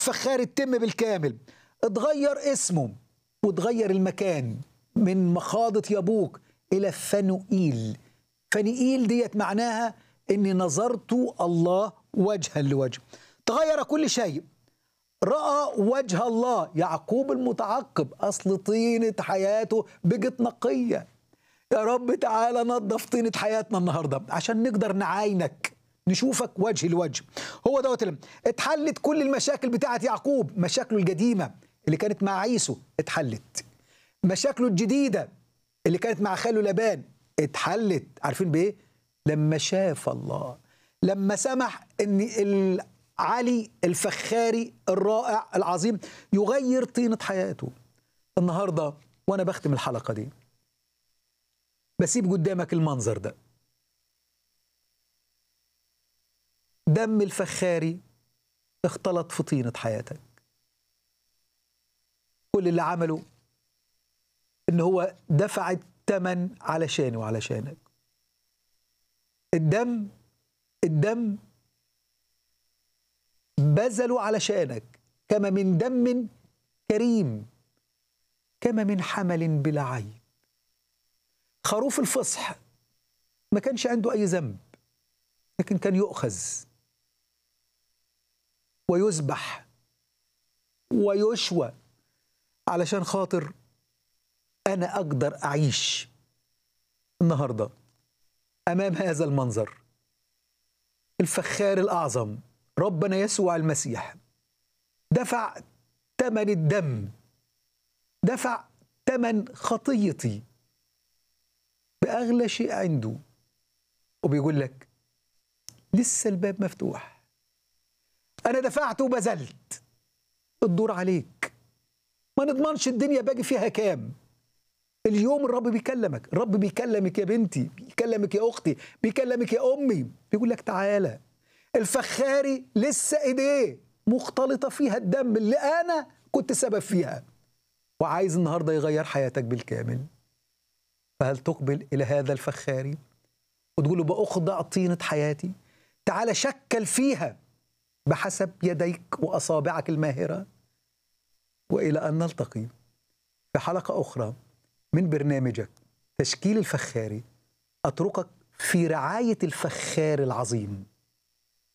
فخار تتم بالكامل اتغير اسمه وتغير المكان من مخاضة يبوك إلى فنوئيل فنوئيل ديت معناها إني نظرت الله وجها لوجه تغير كل شيء رأى وجه الله يعقوب المتعقب أصل طينة حياته بقت نقية يا رب تعالى نظف طينة حياتنا النهاردة عشان نقدر نعاينك نشوفك وجه لوجه هو دوت اللي اتحلت كل المشاكل بتاعت يعقوب مشاكله القديمة اللي كانت مع عيسو اتحلت مشاكله الجديدة اللي كانت مع خاله لبان اتحلت عارفين بايه لما شاف الله لما سمح ان علي الفخاري الرائع العظيم يغير طينة حياته النهاردة وانا بختم الحلقة دي بسيب قدامك المنظر ده دم الفخاري اختلط في طينة حياتك كل اللي عمله ان هو دفع الثمن علشاني وعلشانك الدم الدم بذلوا علشانك كما من دم كريم كما من حمل بلا عيب خروف الفصح ما كانش عنده اي ذنب لكن كان يؤخذ ويذبح ويشوى علشان خاطر انا اقدر اعيش النهارده امام هذا المنظر الفخار الاعظم ربنا يسوع المسيح دفع ثمن الدم دفع ثمن خطيتي باغلى شيء عنده وبيقول لك لسه الباب مفتوح انا دفعت وبذلت الدور عليك ما نضمنش الدنيا باقي فيها كام اليوم الرب بيكلمك الرب بيكلمك يا بنتي بيكلمك يا اختي بيكلمك يا امي بيقول لك تعالى الفخاري لسه ايديه مختلطه فيها الدم اللي انا كنت سبب فيها وعايز النهارده يغير حياتك بالكامل فهل تقبل الى هذا الفخاري وتقول له باخضع طينه حياتي تعالى شكل فيها بحسب يديك واصابعك الماهره والى ان نلتقي في حلقه اخرى من برنامجك تشكيل الفخاري اتركك في رعايه الفخار العظيم